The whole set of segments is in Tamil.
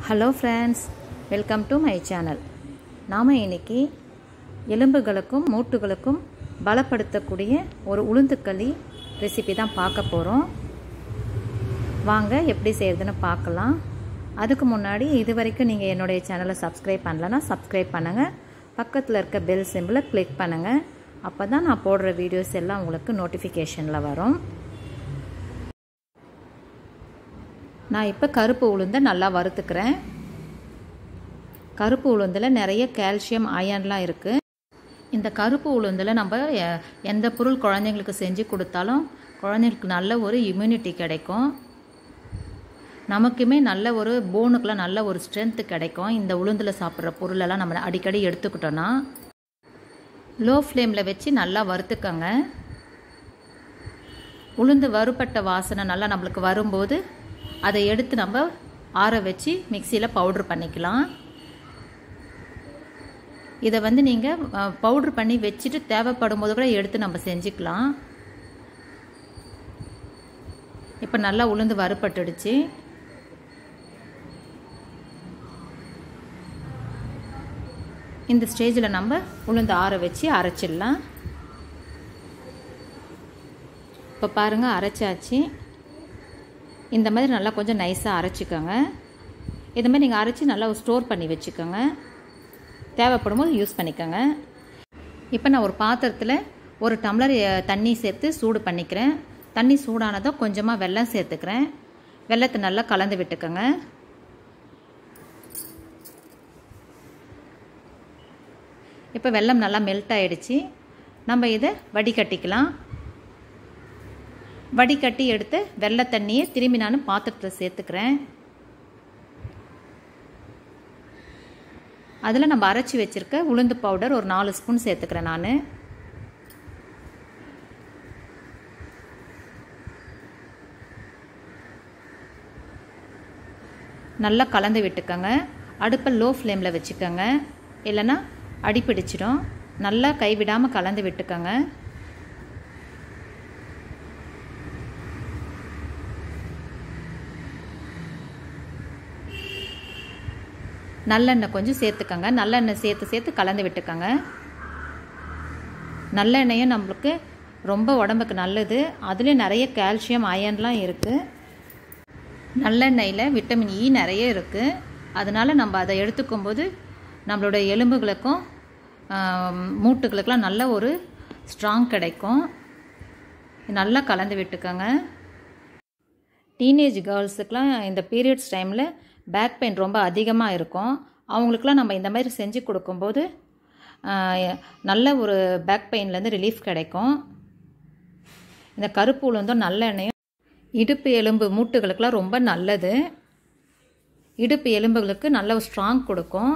hello friends welcome to my channel நாம் இன்னைக்கு எலும்புகளுக்கும் மூட்டுகளுக்கும் பலப்படுத்தக்கூடிய ஒரு உளுந்துக்களி ரெசிபி தான் பார்க்க போகிறோம் வாங்க எப்படி செய்கிறதுன்னு பார்க்கலாம் அதுக்கு முன்னாடி இது வரைக்கும் நீங்கள் என்னுடைய சேனலை சப்ஸ்கிரைப் பண்ணலன்னா சப்ஸ்கிரைப் பண்ணுங்கள் பக்கத்தில் இருக்க பெல் சிம்பிளை கிளிக் பண்ணுங்கள் அப்போ தான் நான் போடுற வீடியோஸ் எல்லாம் உங்களுக்கு நோட்டிஃபிகேஷனில் வரும் நான் இப்போ கருப்பு உளுந்தை நல்லா வறுத்துக்கிறேன் கருப்பு உளுந்தில் நிறைய கால்சியம் அயன்லாம் இருக்குது இந்த கருப்பு உளுந்தில் நம்ம எந்த பொருள் குழந்தைங்களுக்கு செஞ்சு கொடுத்தாலும் குழந்தைங்களுக்கு நல்ல ஒரு இம்யூனிட்டி கிடைக்கும் நமக்குமே நல்ல ஒரு போனுக்கெலாம் நல்ல ஒரு ஸ்ட்ரென்த்து கிடைக்கும் இந்த உளுந்தில் சாப்பிட்ற பொருளெல்லாம் நம்ம அடிக்கடி எடுத்துக்கிட்டோன்னா லோ ஃப்ளேமில் வச்சு நல்லா வறுத்துக்கங்க உளுந்து வறுப்பட்ட வாசனை நல்லா நம்மளுக்கு வரும்போது அதை எடுத்து நம்ம ஆற வச்சு மிக்சியில் பவுட்ரு பண்ணிக்கலாம் இதை வந்து நீங்கள் பவுட்ரு பண்ணி வச்சுட்டு தேவைப்படும் போது கூட எடுத்து நம்ம செஞ்சுக்கலாம் இப்போ நல்லா உளுந்து வறுப்பட்டுடுச்சு இந்த ஸ்டேஜில் நம்ம உளுந்து ஆற வச்சு அரைச்சிடலாம் இப்போ பாருங்கள் அரைச்சாச்சு இந்த மாதிரி நல்லா கொஞ்சம் நைஸாக அரைச்சிக்கோங்க இது மாதிரி நீங்கள் அரைச்சி நல்லா ஸ்டோர் பண்ணி வச்சுக்கோங்க தேவைப்படும் போது யூஸ் பண்ணிக்கோங்க இப்போ நான் ஒரு பாத்திரத்தில் ஒரு டம்ளர் தண்ணி சேர்த்து சூடு பண்ணிக்கிறேன் தண்ணி சூடானதும் கொஞ்சமாக வெல்லம் சேர்த்துக்கிறேன் வெள்ளத்தை நல்லா கலந்து விட்டுக்கோங்க இப்போ வெல்லம் நல்லா மெல்ட் ஆகிடுச்சு நம்ம இதை வடிகட்டிக்கலாம் வடிகட்டி எடுத்து வெள்ளை தண்ணியை திரும்பி நான் பாத்திரத்தில் சேர்த்துக்கிறேன் அதில் நம்ம அரைச்சி வச்சுருக்க உளுந்து பவுடர் ஒரு நாலு ஸ்பூன் சேர்த்துக்கிறேன் நான் நல்லா கலந்து விட்டுக்கோங்க அடுப்பை லோ ஃப்ளேமில் வச்சுக்கோங்க இல்லைன்னா அடிப்பிடிச்சிடும் நல்லா கைவிடாமல் கலந்து விட்டுக்கோங்க நல்லெண்ணெய் கொஞ்சம் சேர்த்துக்கோங்க நல்லெண்ணெய் சேர்த்து சேர்த்து கலந்து விட்டுக்கோங்க நல்லெண்ணெயும் நம்மளுக்கு ரொம்ப உடம்புக்கு நல்லது அதுலேயும் நிறைய கால்சியம் அயன்லாம் இருக்குது நல்லெண்ணெயில் விட்டமின் இ நிறைய இருக்குது அதனால் நம்ம அதை எடுத்துக்கும் போது நம்மளோட எலும்புகளுக்கும் மூட்டுகளுக்கெல்லாம் நல்ல ஒரு ஸ்ட்ராங் கிடைக்கும் நல்லா கலந்து விட்டுக்கோங்க டீனேஜ் கேர்ள்ஸுக்கெலாம் இந்த பீரியட்ஸ் டைமில் பேக் பெயின் ரொம்ப அதிகமாக இருக்கும் அவங்களுக்குலாம் நம்ம இந்த மாதிரி செஞ்சு கொடுக்கும்போது நல்ல ஒரு பேக் பெயின்லேருந்து ரிலீஃப் கிடைக்கும் இந்த கருப்பு உளுந்தும் நல்ல எண்ணெயும் இடுப்பு எலும்பு மூட்டுகளுக்கெல்லாம் ரொம்ப நல்லது இடுப்பு எலும்புகளுக்கு நல்ல ஒரு ஸ்ட்ராங் கொடுக்கும்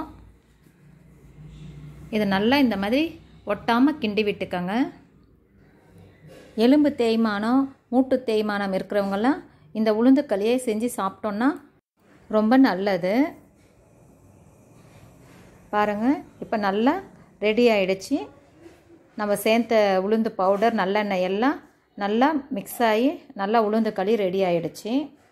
இதை நல்லா இந்த மாதிரி ஒட்டாமல் கிண்டி விட்டுக்கோங்க எலும்பு தேய்மானம் மூட்டு தேய்மானம் இருக்கிறவங்கெல்லாம் இந்த உளுந்து களியை செஞ்சு சாப்பிட்டோன்னா ரொம்ப நல்லது பாருங்கள் இப்போ நல்லா ரெடி ஆகிடுச்சு நம்ம சேர்த்த உளுந்து பவுடர் நல்லெண்ணெய் எல்லாம் நல்லா மிக்ஸ் ஆகி நல்லா உளுந்து களி ரெடி ஆகிடுச்சு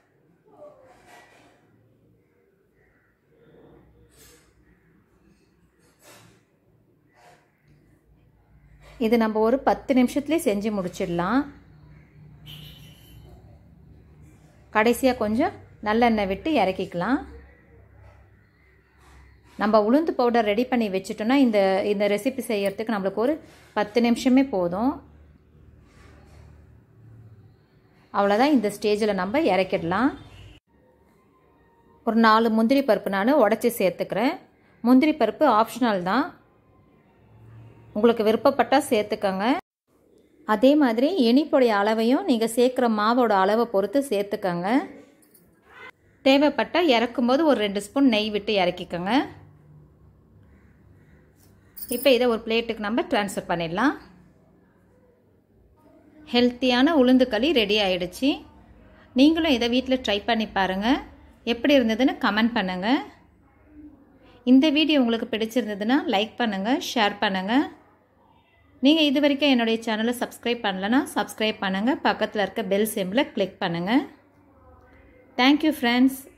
இது நம்ம ஒரு பத்து நிமிஷத்துலேயே செஞ்சு முடிச்சிடலாம் கடைசியாக கொஞ்சம் நல்லெண்ணெய் விட்டு இறக்கிக்கலாம் நம்ம உளுந்து பவுடர் ரெடி பண்ணி வச்சுட்டோன்னா இந்த இந்த ரெசிபி செய்யறதுக்கு நம்மளுக்கு ஒரு பத்து நிமிஷமே போதும் அவ்வளோதான் இந்த ஸ்டேஜில் நம்ம இறக்கிடலாம் ஒரு நாலு முந்திரி பருப்பு நான் உடச்சி சேர்த்துக்கிறேன் முந்திரி பருப்பு ஆப்ஷனல் தான் உங்களுக்கு விருப்பப்பட்டால் சேர்த்துக்கோங்க அதே மாதிரி இனிப்புடைய அளவையும் நீங்கள் சேர்க்குற மாவோட அளவை பொறுத்து சேர்த்துக்கோங்க தேவைப்பட்டால் இறக்கும்போது ஒரு ரெண்டு ஸ்பூன் நெய் விட்டு இறக்கிக்கோங்க இப்போ இதை ஒரு பிளேட்டுக்கு நம்ம ட்ரான்ஸ்ஃபர் பண்ணிடலாம் ஹெல்த்தியான உளுந்து களி ரெடி ஆகிடுச்சு நீங்களும் இதை வீட்டில் ட்ரை பண்ணி பாருங்கள் எப்படி இருந்ததுன்னு கமெண்ட் பண்ணுங்கள் இந்த வீடியோ உங்களுக்கு பிடிச்சிருந்ததுன்னா லைக் பண்ணுங்கள் ஷேர் பண்ணுங்கள் நீங்கள் இது வரைக்கும் என்னுடைய சேனலை சப்ஸ்கிரைப் பண்ணலன்னா சப்ஸ்கிரைப் பண்ணுங்கள் பக்கத்தில் இருக்க பெல் சிம்பிளை கிளிக் பண்ணுங்கள் தேங்க்யூ ஃப்ரெண்ட்ஸ்